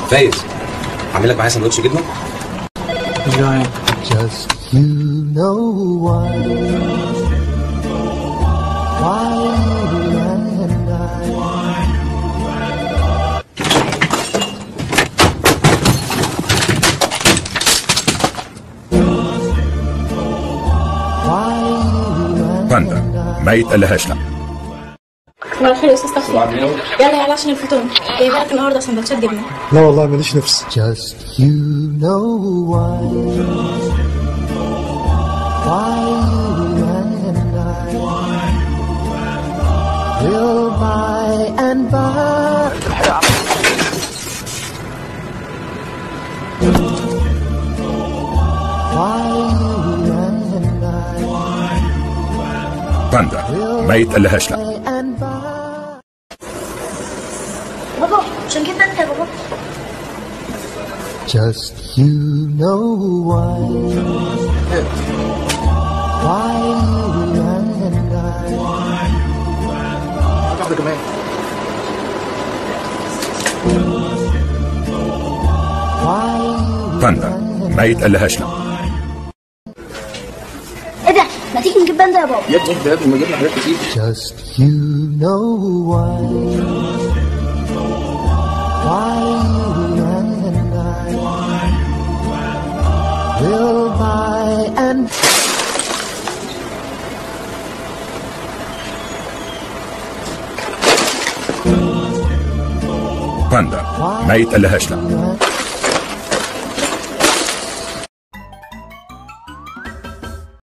فايز اعمل لك معايا سندوتش جبنه Just you know why. Why you and I. Why you and باندا ما يتقلهاش لا صباح الخير يا استاذ توفيق يلا يلا عشان الفطور جايبه لك النهارده سندوتشات جبنه لا والله ماليش نفس Just you know why. Why you and I will by and by. Why you and I باندا ما يتقلهاش لا by and by. بابا عشان كده انت يا بابا Just you know why. Why you and I واحده كمان Why باندا ما يتقلهاش لا ايه ده ما تيجي نجيب باندا يا بابا يا ابني اهدى يا ابني ما جبنا حاجات كتير Just you know why. Why you and I will by and باندا ما يتقلهاش لا